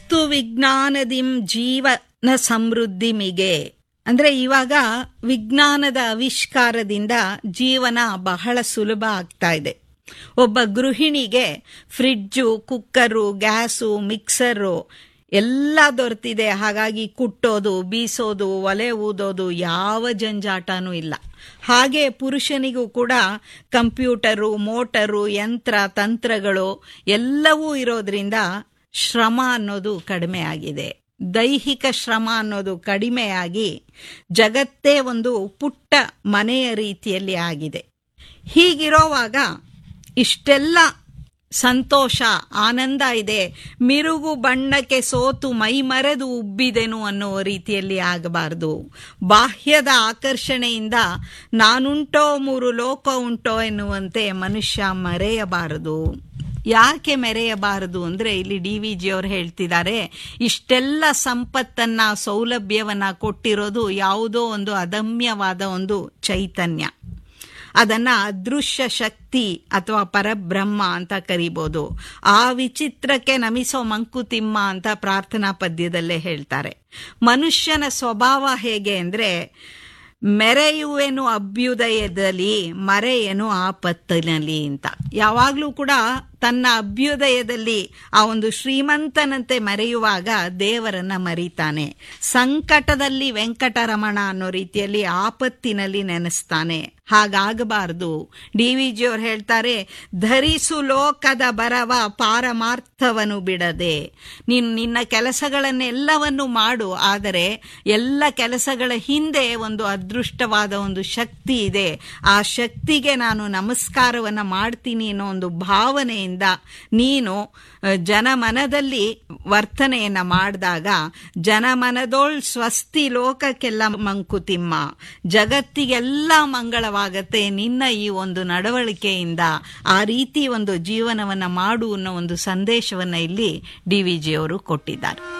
ವಸ್ತು ವಿಜ್ಞಾನದಿಂ ಜೀವನ ಸಮೃದ್ಧಿಮಿಗೆ ಅಂದ್ರೆ ಇವಾಗ ವಿಜ್ಞಾನದ ಆವಿಷ್ಕಾರದಿಂದ ಜೀವನ ಬಹಳ ಸುಲಭ ಆಗ್ತಾ ಇದೆ ಒಬ್ಬ ಗೃಹಿಣಿಗೆ ಫ್ರಿಡ್ಜು ಕುಕ್ಕರು ಗ್ಯಾಸು ಮಿಕ್ಸರು ಎಲ್ಲ ದೊರೆತಿದೆ ಹಾಗಾಗಿ ಕುಟ್ಟೋದು ಬೀಸೋದು ಒಲೆ ಊದೋದು ಯಾವ ಜಂಜಾಟನೂ ಇಲ್ಲ ಹಾಗೆ ಪುರುಷನಿಗೂ ಕೂಡ ಕಂಪ್ಯೂಟರು ಮೋಟರು ಯಂತ್ರ ತಂತ್ರಗಳು ಎಲ್ಲವೂ ಇರೋದ್ರಿಂದ ಶ್ರಮ ಅನ್ನೋದು ಕಡಿಮೆ ಆಗಿದೆ ದೈಹಿಕ ಶ್ರಮ ಅನ್ನೋದು ಕಡಿಮೆಯಾಗಿ ಜಗತ್ತೇ ಒಂದು ಪುಟ್ಟ ಮನೆಯ ರೀತಿಯಲ್ಲಿ ಆಗಿದೆ ಹೀಗಿರೋವಾಗ ಇಷ್ಟೆಲ್ಲ ಸಂತೋಷ ಆನಂದ ಇದೆ ಮಿರುಗು ಬಣ್ಣಕ್ಕೆ ಸೋತು ಮೈ ಮರೆದು ಉಬ್ಬಿದೆನು ಅನ್ನೋ ರೀತಿಯಲ್ಲಿ ಆಗಬಾರದು ಬಾಹ್ಯದ ಆಕರ್ಷಣೆಯಿಂದ ನಾನುಂಟೋ ಮೂರು ಲೋಕ ಉಂಟೋ ಎನ್ನುವಂತೆ ಮನುಷ್ಯ ಮರೆಯಬಾರದು ಯಾಕೆ ಮೆರೆಯಬಾರದು ಅಂದ್ರೆ ಇಲ್ಲಿ ಡಿ ವಿ ಜಿ ಅವರು ಹೇಳ್ತಿದ್ದಾರೆ ಇಷ್ಟೆಲ್ಲ ಸಂಪತ್ತನ್ನ ಸೌಲಭ್ಯವನ್ನ ಕೊಟ್ಟಿರೋದು ಯಾವುದೋ ಒಂದು ಅದಮ್ಯವಾದ ಒಂದು ಚೈತನ್ಯ ಅದನ್ನ ಅದೃಶ್ಯ ಶಕ್ತಿ ಅಥವಾ ಪರಬ್ರಹ್ಮ ಅಂತ ಕರಿಬೋದು ಆ ವಿಚಿತ್ರಕ್ಕೆ ನಮಿಸೋ ಮಂಕುತಿಮ್ಮ ಅಂತ ಪ್ರಾರ್ಥನಾ ಪದ್ಯದಲ್ಲೇ ಹೇಳ್ತಾರೆ ಮನುಷ್ಯನ ಸ್ವಭಾವ ಹೇಗೆ ಅಂದ್ರೆ ಮೆರೆಯುವೆನು ಅಭ್ಯುದಯದಲ್ಲಿ ಮರೆಯನು ಆಪತ್ತಿನಲ್ಲಿ ಅಂತ ಯಾವಾಗಲೂ ಕೂಡ ತನ್ನ ಅಭ್ಯುದಯದಲ್ಲಿ ಆ ಒಂದು ಶ್ರೀಮಂತನಂತೆ ಮರೆಯುವಾಗ ದೇವರನ್ನ ಮರೀತಾನೆ ಸಂಕಟದಲ್ಲಿ ವೆಂಕಟರಮಣ ಅನ್ನೋ ರೀತಿಯಲ್ಲಿ ಆಪತ್ತಿನಲ್ಲಿ ನೆನೆಸ್ತಾನೆ ಹಾಗಾಗಬಾರದು ಡಿ ವಿ ಜಿ ಅವ್ರು ಹೇಳ್ತಾರೆ ಧರಿಸು ಲೋಕದ ಬರವ ಪಾರಮಾರ್ಥವನು ಬಿಡದೆ ನೀನು ನಿನ್ನ ಕೆಲಸಗಳನ್ನೆಲ್ಲವನ್ನು ಮಾಡು ಆದರೆ ಎಲ್ಲ ಕೆಲಸಗಳ ಹಿಂದೆ ಒಂದು ಅದೃಷ್ಟವಾದ ಒಂದು ಶಕ್ತಿ ಇದೆ ಆ ಶಕ್ತಿಗೆ ನಾನು ನಮಸ್ಕಾರವನ್ನ ಮಾಡ್ತೀನಿ ಅನ್ನೋ ಒಂದು ಭಾವನೆಯಿಂದ ನೀನು ಜನಮನದಲ್ಲಿ ವರ್ತನೆಯನ್ನ ಮಾಡಿದಾಗ ಜನಮನದೋಳ್ ಸ್ವಸ್ತಿ ಲೋಕಕ್ಕೆಲ್ಲ ಮಂಕುತಿಮ್ಮ ಜಗತ್ತಿಗೆಲ್ಲ ಮಂಗಳವಾಗತ್ತೆ ನಿನ್ನ ಈ ಒಂದು ನಡವಳಿಕೆಯಿಂದ ಆ ರೀತಿ ಒಂದು ಜೀವನವನ್ನ ಮಾಡು ಅನ್ನೋ ಒಂದು ಸಂದೇಶವನ್ನ ಇಲ್ಲಿ ಡಿ ವಿ ಜಿ ಅವರು ಕೊಟ್ಟಿದ್ದಾರೆ